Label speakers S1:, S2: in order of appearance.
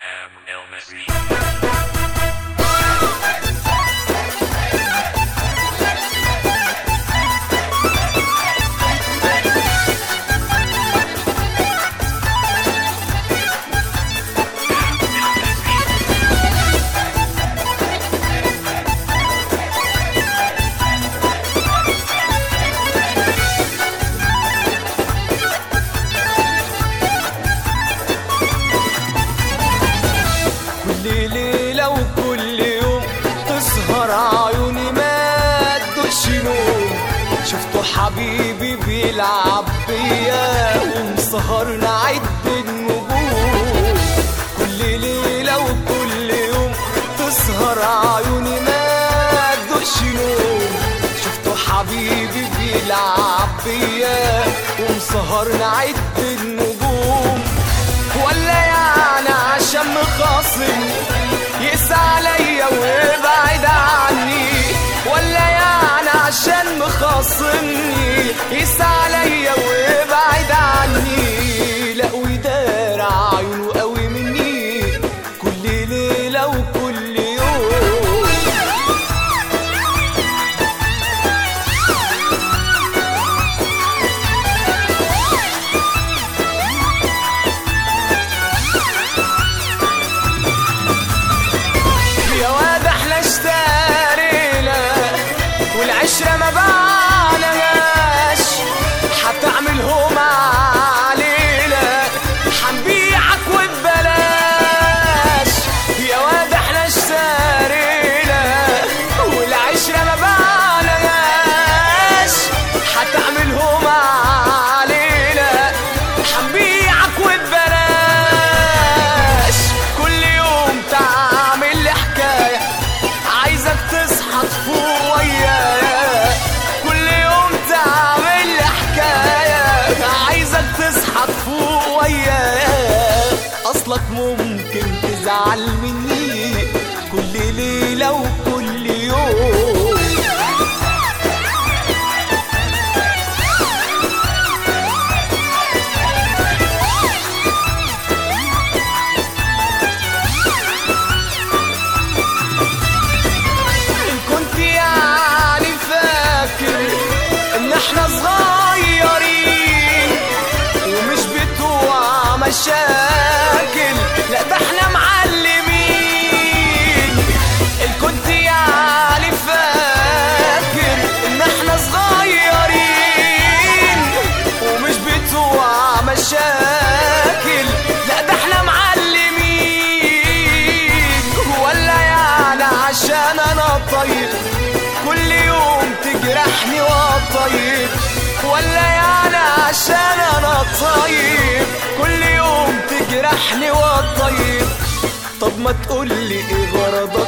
S1: M. Illness.
S2: كل ليلة وكل يوم تسهر عيوني ما تدوش نوم شفته حبيبي بيلعب بيا ومسهرنا عد النجوم كل ليلة وكل يوم تسهر عيوني ما تدوش نوم شفته حبيبي بيلعب بيا ومسهرنا عد النجوم ولا يعني عشان مخاصم يقسى عليا ويبعد عني ولا يعني عشان مخاصمني يقسى عليا ويبعد عني لا ويدار عيونه قوي مني كل ليلة وكل يوم يا واد احنا اشترينا والعشرة ما بعناش هتعملهم علينا هنبيعك وببلاش يا واد احنا اشترينا والعشرة ما بعناش هتعملهم علينا هنبيعك وببلاش كل يوم تعمل لي حكاية عايزك تصحى تفوق ويايا كل يوم تعمل لي حكاية عايزك تصحى تفوق ويايا أصلك ممكن تزعل مني كل ليلة وكل يوم إن كنت يعني فاكر إن إحنا صغيرين ومش بتوع مشاكل لا ده إحنا معلمين إن كنت يعني فاكر إن إحنا صغيرين ومش بتوع مشاكل لا ده إحنا معلمين ولا يعني عشان انا طيب كل يوم تجرحني وطيب ولا يعني عشان انا طيب كل يوم تجرحني وطيب طب ما تقولي ايه غرضك